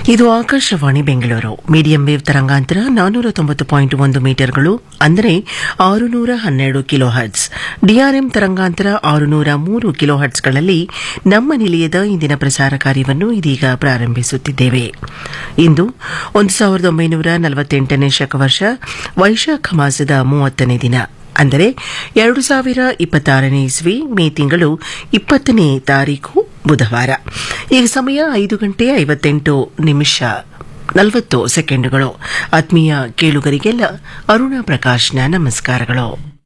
ಇದು Akashvani Bengaluru medium wave ತರಂಗಾಂತರ ನಾನ್ನೂರ ತೊಂಬತ್ತು ಪಾಯಿಂಟ್ ಒಂದು ಮೀಟರ್ಗಳು ಅಂದರೆ ಆರುನೂರ ಹನ್ನೆರಡು ಕಿಲೋ ಹರ್ಟ್ಸ್ ಡಿಆರ್ಎಂ ತರಂಗಾಂತರ ಆರುನೂರ ಮೂರು ಕಿಲೋ ಹರ್ಟ್ಸ್ಗಳಲ್ಲಿ ನಮ್ಮ ನಿಲಯದ ಇಂದಿನ ಪ್ರಸಾರ ಕಾರ್ಯವನ್ನು ಇದೀಗ ಪ್ರಾರಂಭಿಸುತ್ತಿದ್ದೇವೆ ಇಂದು ಒಂದು ಸಾವಿರದ ಒಂಬೈನೂರ ನಲವತ್ತೆಂಟನೇ ಶಕವರ್ಷ ವೈಶಾಖ ಮಾಸದ ಮೂವತ್ತನೇ ದಿನ ಅಂದರೆ ಎರಡು ಸಾವಿರ ಇಪ್ಪತ್ತಾರನೇ ಇಸ್ವಿ ಮೇ ತಿಂಗಳು ಇಪ್ಪತ್ತನೇ ತಾರೀಕು ಬುಧವಾರ ಈಗ ಸಮಯ ಐದು ಗಂಟೆ ಐವತ್ತೆಂಟು ನಿಮಿಷ ನಲವತ್ತು ಸೆಕೆಂಡುಗಳು ಆತ್ಮೀಯ ಕೇಳುಗರಿಗೆಲ್ಲ ಅರುಣ ಪ್ರಕಾಶ್ನ ನಮಸ್ಕಾರಗಳು